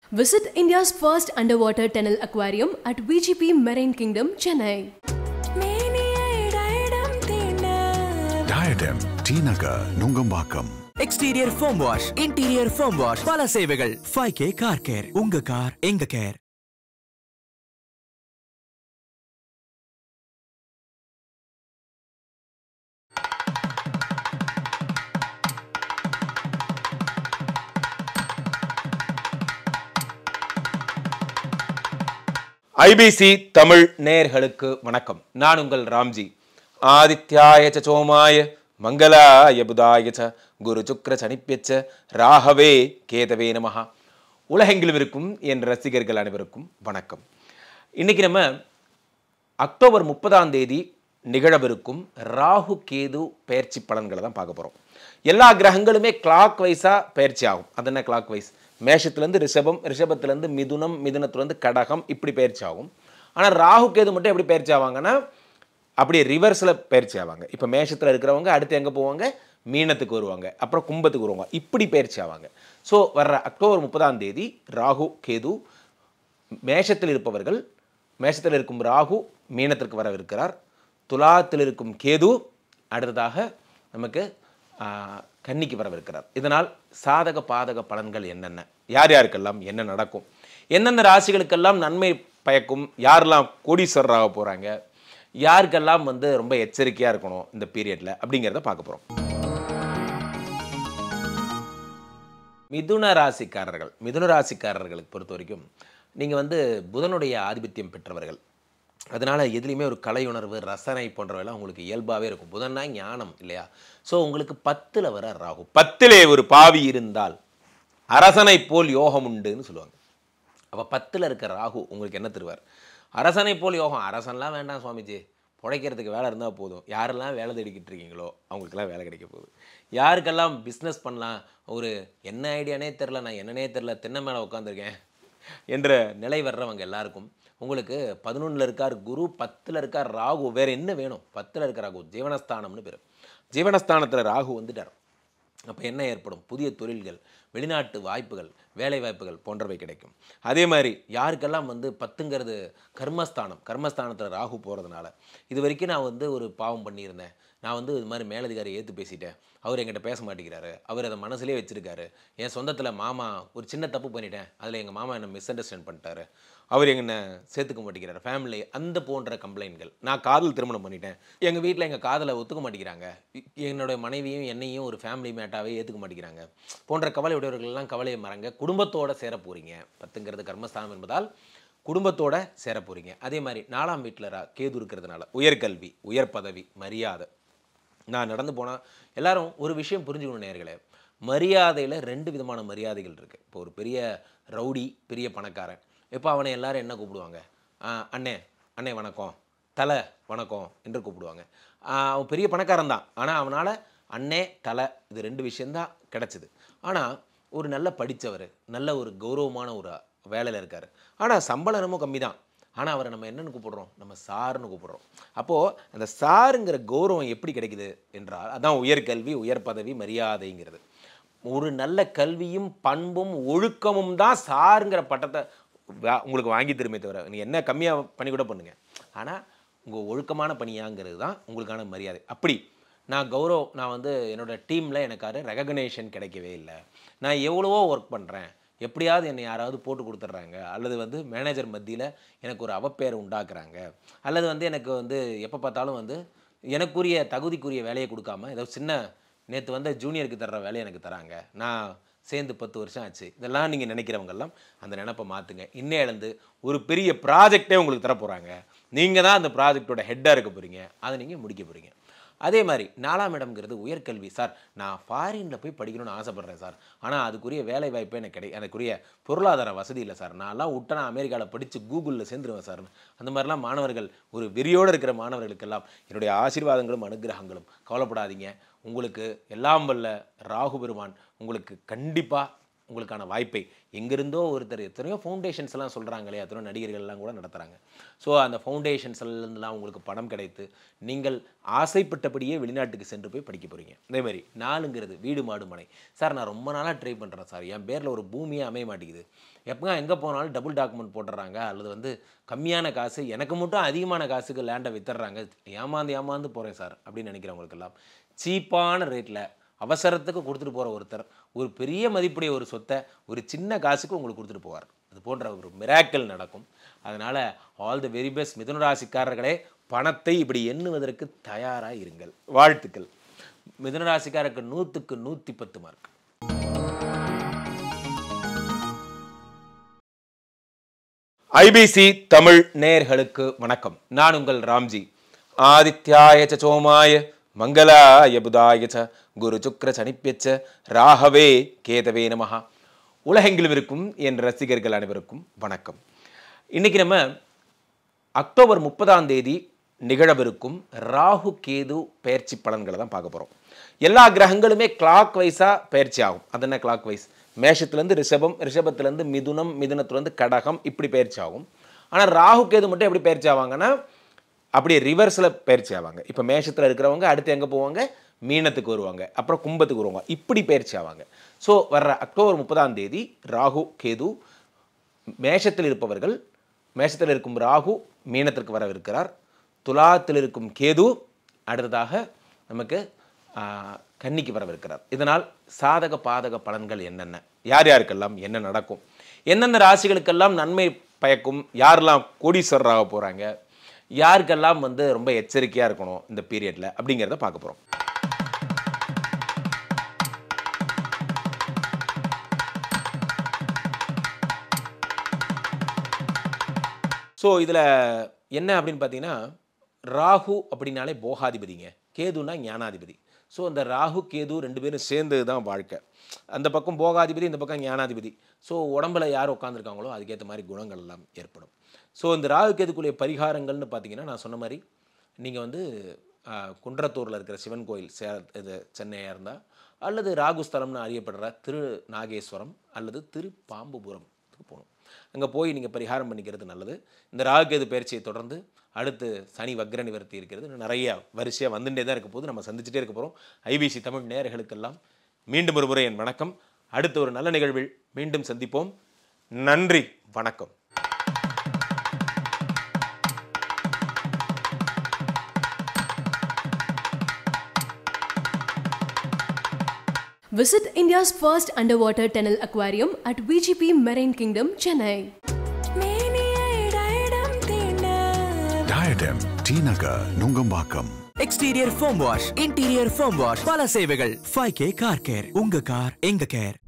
Visit India's first underwater tunnel aquarium at VGP Marine Kingdom, Chennai. Diadem T Nagar Nungambakkam exterior foam wash interior foam wash பல சேவைகள் five K car care உங்க car எங்க care IBC Tamil நேயர்களுக்கு வணக்கம் நான் உங்கள் ராம்ஜி ஆதித்யாய ச சோமாய மங்களாய புதாய ச குரு சுக்ர சனிப்பியச்ச ராகவே கேதவே நமஹா உலகெங்கிலும் இருக்கும் என் ரசிகர்கள் அனைவருக்கும் வணக்கம் இன்னைக்கு நம்ம அக்டோபர் முப்பதாம் தேதி நிகழவிருக்கும் ராகு கேது பயிற்சி பலன்களை தான் பார்க்க போகிறோம் எல்லா கிரகங்களுமே கிளாக் வைஸாக பயிற்சி ஆகும் அது என்ன கிளாக் வைஸ் மேஷத்துலேருந்து ரிஷபம் ரிஷபத்துலேருந்து மிதுனம் மிதுனத்துலேருந்து கடகம் இப்படி பயிற்சி ஆகும் ஆனால் ராகு கேது மட்டும் எப்படி பயிற்சி ஆவாங்கன்னா அப்படியே ரிவர்ஸில் பயிற்சி ஆவாங்க இப்போ மேஷத்தில் இருக்கிறவங்க அடுத்து எங்கே போவாங்க மீனத்துக்கு வருவாங்க அப்புறம் கும்பத்துக்கு வருவாங்க இப்படி பயிற்சி ஆவாங்க ஸோ வர்ற அக்டோபர் முப்பதாம் தேதி ராகு கேது மேஷத்தில் இருப்பவர்கள் மேஷத்தில் இருக்கும் ராகு மீனத்திற்கு வரவிருக்கிறார் துலாத்தில் இருக்கும் கேது அடுத்ததாக நமக்கு ஆ, கன்னிக்கு வரவிருக்கிறார் இதனால் சாதக பாதக பலன்கள் என்னென்ன யார் யாருக்கெல்லாம் என்ன நடக்கும் எந்தெந்த ராசிகளுக்கெல்லாம் நன்மை பயக்கும் யாரெல்லாம் கோடீஸ்வரராக போகிறாங்க யாருக்கெல்லாம் வந்து ரொம்ப எச்சரிக்கையாக இருக்கணும் இந்த பீரியடில் அப்படிங்கிறத பார்க்க போகிறோம் மிதுன ராசிக்காரர்கள் மிதுன ராசிக்காரர்களுக்கு பொறுத்த வரைக்கும் நீங்கள் வந்து புதனுடைய ஆதிபத்தியம் பெற்றவர்கள் அதனால் எதுலேயுமே ஒரு கலையுணர்வு ரசனை போன்றவையெல்லாம் உங்களுக்கு இயல்பாகவே இருக்கும் புதன்னா ஞானம் இல்லையா ஸோ உங்களுக்கு பத்தில் வர ராகு பத்திலே ஒரு பாவி இருந்தால் அரசனை போல் யோகம் உண்டுன்னு சொல்லுவாங்க அப்போ பத்தில் இருக்க ராகு உங்களுக்கு என்ன தருவார் அரசனை போல் யோகம் அரசன்லாம் வேண்டாம் சுவாமிஜி பிழைக்கிறதுக்கு வேலை இருந்தால் போதும் யாரெல்லாம் வேலை தேடிக்கிட்டு இருக்கீங்களோ அவங்களுக்கெல்லாம் வேலை கிடைக்க போகுது யாருக்கெல்லாம் பிஸ்னஸ் பண்ணலாம் ஒரு என்ன ஐடியானே தெரில நான் என்னன்னே தெரில தென்னை மேலே உட்காந்துருக்கேன் என்ற நிலை வர்றவங்க எல்லாருக்கும் உங்களுக்கு பதினொன்றில் இருக்கார் குரு பத்தில் இருக்கார் ராகு வேறு என்ன வேணும் பத்தில் இருக்க ராகு ஜீவனஸ்தானம்னு பேர் ஜீவனஸ்தானத்தில் ராகு வந்துட்டார் அப்போ என்ன ஏற்படும் புதிய தொழில்கள் வெளிநாட்டு வாய்ப்புகள் வேலை வாய்ப்புகள் போன்றவை கிடைக்கும் அதே மாதிரி யாருக்கெல்லாம் வந்து பத்துங்கிறது கர்மஸ்தானம் கர்மஸ்தானத்தில் ராகு போகிறதுனால இது வரைக்கும் நான் வந்து ஒரு பாவம் பண்ணியிருந்தேன் நான் வந்து இது மாதிரி மேலதிகாரி ஏற்று பேசிட்டேன் அவர் என்கிட்ட பேச மாட்டேங்கிறாரு அவர் அதை மனசுலேயே வச்சுருக்காரு என் சொந்தத்தில் மாமா ஒரு சின்ன தப்பு பண்ணிட்டேன் அதில் எங்கள் மாமா என்னை மிஸ் அண்டர்ஸ்டாண்ட் பண்ணிட்டாரு அவர் என்னை சேர்த்துக்க மாட்டேங்கிறாரு ஃபேமிலி அந்த போன்ற கம்ப்ளைண்ட்கள் நான் காதல் திருமணம் பண்ணிட்டேன் எங்கள் வீட்டில் எங்கள் காதலை ஒத்துக்க மாட்டேங்கிறாங்க இ- என்னுடைய மனைவியும் என்னையும் ஒரு ஃபேமிலி மேட்டாவே ஏற்றுக்க மாட்டேங்கிறாங்க போன்ற கவலை உடையவர்கள்லாம் கவலையை மறங்க குடும்பத்தோட சேர போகிறீங்க பத்துங்கிறது கர்மஸ்தானம் என்பதால் குடும்பத்தோட சேர போகிறீங்க அதே மாதிரி நாலாம் வீட்டில் கேது இருக்கிறதுனால உயர்கல்வி உயர் பதவி மரியாதை நான் நடந்து போனால் எல்லாரும் ஒரு விஷயம் புரிஞ்சுக்கணும் நேர்களே மரியாதையில் ரெண்டு விதமான மரியாதைகள் இருக்குது இப்போ ஒரு பெரிய ரவுடி பெரிய பணக்காரன் இப்போ அவனை எல்லாரும் என்ன கூப்பிடுவாங்க ஆ, அண்ணே அண்ணே வணக்கம் தலை வணக்கம் என்று கூப்பிடுவாங்க ஆ, அவன் பெரிய பணக்காரன் தான் ஆனால் அவனால் அண்ணே தலை இது ரெண்டு விஷயந்தான் கிடச்சிது ஆனால் ஒரு நல்ல படித்தவர் நல்ல ஒரு கௌரவமான ஒரு வேலையில் இருக்கார் ஆனால் சம்பளம் என்னமோ கம்மி தான் ஆனால் அவரை நம்ம என்னன்னு கூப்பிடுறோம் நம்ம சார்னு கூப்பிடுறோம் அப்போது அந்த சாருங்கிற கௌரவம் எப்படி கிடைக்குது என்றால் அதான் உயர்கல்வி உயர் பதவி மரியாதைங்கிறது ஒரு நல்ல கல்வியும் பண்பும் ஒழுக்கமும் தான் சாருங்கிற பட்டத்தை வா- உங்களுக்கு வாங்கி தருமே தவிர நீ என்ன கம்மியாக பண்ணி கூட பண்ணுங்க ஆனால் உங்கள் ஒழுக்கமான பணியாங்கிறது தான் உங்களுக்கான மரியாதை அப்படி நான் கௌரவ் நான் வந்து என்னோட டீமில் எனக்கு அது ரெகக்னேஷன் கிடைக்கவே இல்லை நான் எவ்வளவோ ஒர்க் பண்ணுறேன் எப்படியாவது என்னை யாராவது போட்டு கொடுத்துட்றாங்க அல்லது வந்து மேனேஜர் மத்தியில் எனக்கு ஒரு அவப்பேர் உண்டாக்குறாங்க அல்லது வந்து எனக்கு வந்து எப்போ பார்த்தாலும் வந்து எனக்குரிய தகுதிக்குரிய வேலையை கொடுக்காம ஏதோ சின்ன நேற்று வந்த ஜூனியருக்கு தர்ற வேலையை எனக்கு தராங்க நான் சேர்ந்து பத்து வருஷம் ஆச்சு இதெல்லாம் நீங்கள் நினைக்கிறவங்கெல்லாம் அந்த நினப்பை மாற்றுங்க இன்னே இழந்து ஒரு பெரிய ப்ராஜெக்டே உங்களுக்கு தர போகிறாங்க நீங்கள் தான் அந்த ப்ராஜெக்டோட ஹெட்டாக இருக்க போகிறீங்க அதை நீங்கள் முடிக்க போகிறீங்க அதே மாதிரி நாலாம் இடம்ங்கிறது உயர்கல்வி சார் நான் ஃபாரினில் போய் படிக்கணும்னு ஆசைப்பட்றேன் சார் ஆனால் அதுக்குரிய வேலை வாய்ப்பே எனக்கு கிடை அதுக்குரிய பொருளாதார வசதி இல்லை சார் நான்லாம் விட்டா நான் அமெரிக்காவில் படித்து கூகுளில் சேர்ந்துருவேன் சார் அந்த மாதிரிலாம் மாணவர்கள் ஒரு வெறியோடு இருக்கிற மாணவர்களுக்கெல்லாம் என்னுடைய ஆசீர்வாதங்களும் அனுகிரகங்களும் கவலைப்படாதீங்க உங்களுக்கு எல்லாம் வல்ல ராகு பெருமான் உங்களுக்கு கண்டிப்பாக உங்களுக்கான வாய்ப்பை எங்கிருந்தோ ஒருத்தர் எத்தனையோ ஃபவுண்டேஷன்ஸ் எல்லாம் சொல்கிறாங்களே எத்தனையோ நடிகர்கள் எல்லாம் கூட நடத்துகிறாங்க ஸோ அந்த ஃபவுண்டேஷன்ஸ்லாம் உங்களுக்கு பணம் கிடைத்து நீங்கள் ஆசைப்பட்டபடியே வெளிநாட்டுக்கு சென்று போய் படிக்க போகிறீங்க அதே மாதிரி நாலுங்கிறது வீடு மாடு மனை சார் நான் ரொம்ப நாளாக ட்ரை பண்ணுறேன் சார் என் பேரில் ஒரு பூமியே அமைய மாட்டேங்குது எப்போ எங்கே போனாலும் டபுள் டாக்குமெண்ட் போட்டுறாங்க அல்லது வந்து கம்மியான காசு எனக்கு மட்டும் அதிகமான காசுக்கு லேண்டை வித்துடுறாங்க ஏமாந்து ஏமாந்து போகிறேன் சார் அப்படின்னு நினைக்கிறவங்களுக்கெல்லாம் சீப்பான ரேட்டில் அவசரத்துக்கு கொடுத்துட்டு போகிற ஒருத்தர் ஒரு பெரிய மதிப்புடைய ஒரு சொத்தை ஒரு சின்ன காசுக்கு உங்களுக்கு கொடுத்துட்டு போவார் அது போன்ற ஒரு மிராக்கல் நடக்கும் அதனால் ஆல் தி வெரி பெஸ்ட் மிதுன ராசிக்காரர்களே பணத்தை இப்படி எண்ணுவதற்கு தயாராக இருங்கள் வாழ்த்துக்கள் மிதுன ராசிக்காரருக்கு நூற்றுக்கு நூற்றி பத்து மார்க் ஐபிசி தமிழ் நேயர்களுக்கு வணக்கம் நான் உங்கள் ராம்ஜி ஆதித்யாய ச சோமாய மங்களாய புதாய ச குரு சுக்ர சனிப்பியச்ச ராகவே கேதவே நமஹா உலகெங்கிலும் இருக்கும் என் ரசிகர்கள் அனைவருக்கும் வணக்கம் இன்னைக்கு நம்ம அக்டோபர் முப்பதாம் தேதி நிகழவிருக்கும் ராகு கேது பயிற்சி பலன்களை தான் பார்க்க போகிறோம் எல்லா கிரகங்களுமே கிளாக் வைஸாக பயிற்சி ஆகும் அது என்ன கிளாக் வைஸ் மேஷத்துலேருந்து ரிஷபம் ரிஷபத்துலேருந்து மிதுனம் மிதுனத்துலேருந்து கடகம் இப்படி பயிற்சி ஆகும் ஆனால் ராகு கேது மட்டும் எப்படி பயிற்சி ஆவாங்கன்னா அப்படியே ரிவர்ஸில் பயிற்சி ஆவாங்க இப்போ மேஷத்தில் இருக்கிறவங்க அடுத்து எங்கே போவாங்க மீனத்துக்கு வருவாங்க அப்புறம் கும்பத்துக்கு வருவாங்க இப்படி பயிற்சி ஆவாங்க ஸோ வர்ற அக்டோபர் முப்பதாம் தேதி ராகு கேது மேஷத்தில் இருப்பவர்கள் மேஷத்தில் இருக்கும் ராகு மீனத்திற்கு வரவிருக்கிறார் துலாத்தில் இருக்கும் கேது அடுத்ததாக நமக்கு ஆ, கன்னிக்கு வரவிருக்கிறார் இதனால் சாதக பாதக பலன்கள் என்னென்ன யார் யாருக்கெல்லாம் என்ன நடக்கும் எந்தெந்த ராசிகளுக்கெல்லாம் நன்மை பயக்கும் யாரெல்லாம் கோடீஸ்வரராக போகிறாங்க யாருக்கெல்லாம் வந்து ரொம்ப எச்சரிக்கையாக இருக்கணும் இந்த பீரியடில் அப்படிங்கிறத பார்க்க போகிறோம் ஸோ இதில் என்ன அப்படின்னு பார்த்தீங்கன்னா ராகு அப்படின்னாலே போகாதிபதிங்க கேதுனா ஞானாதிபதி ஸோ அந்த ராகு கேது ரெண்டு பேரும் சேர்ந்தது தான் வாழ்க்கை அந்த பக்கம் போகாதிபதி இந்த பக்கம் ஞானாதிபதி ஸோ உடம்புல யார் உட்காந்துருக்காங்களோ அதுக்கேற்ற மாதிரி குணங்கள் எல்லாம் ஏற்படும் ஸோ இந்த ராகு கேதுக்குரிய பரிகாரங்கள்னு பார்த்தீங்கன்னா நான் சொன்ன மாதிரி நீங்கள் வந்து ஆஹ், குன்றத்தூரில் இருக்கிற சிவன் கோயில் சே இது சென்னையாக இருந்தால் அல்லது ராகுஸ்தலம்னு அறியப்படுற திரு நாகேஸ்வரம் அல்லது திரு பாம்புபுரத்துக்கு போகணும் அங்கே போய் நீங்கள் பரிகாரம் பண்ணிக்கிறது நல்லது இந்த ராகுகேது பயிற்சியை தொடர்ந்து அடுத்து சனி வக்ர நிவர்த்தி இருக்கிறது இன்னும் நிறைய வரிசையாக வந்துட்டே தான் இருக்க போது நம்ம சந்திச்சுட்டே இருக்க போகிறோம் ஐபிசி தமிழ் நேயர்களுக்கெல்லாம் மீண்டும் ஒரு முறை என் வணக்கம் அடுத்த ஒரு நல்ல நிகழ்வில் மீண்டும் சந்திப்போம் நன்றி வணக்கம் Visit India's first underwater tunnel aquarium at VGP Marine Kingdom, Chennai. Diadem T Nagar Nungambakkam exterior foam wash interior foam wash பல சேவைகள் ஃபைவ் கே கார் கேர் உங்க கார் எங்க கேர்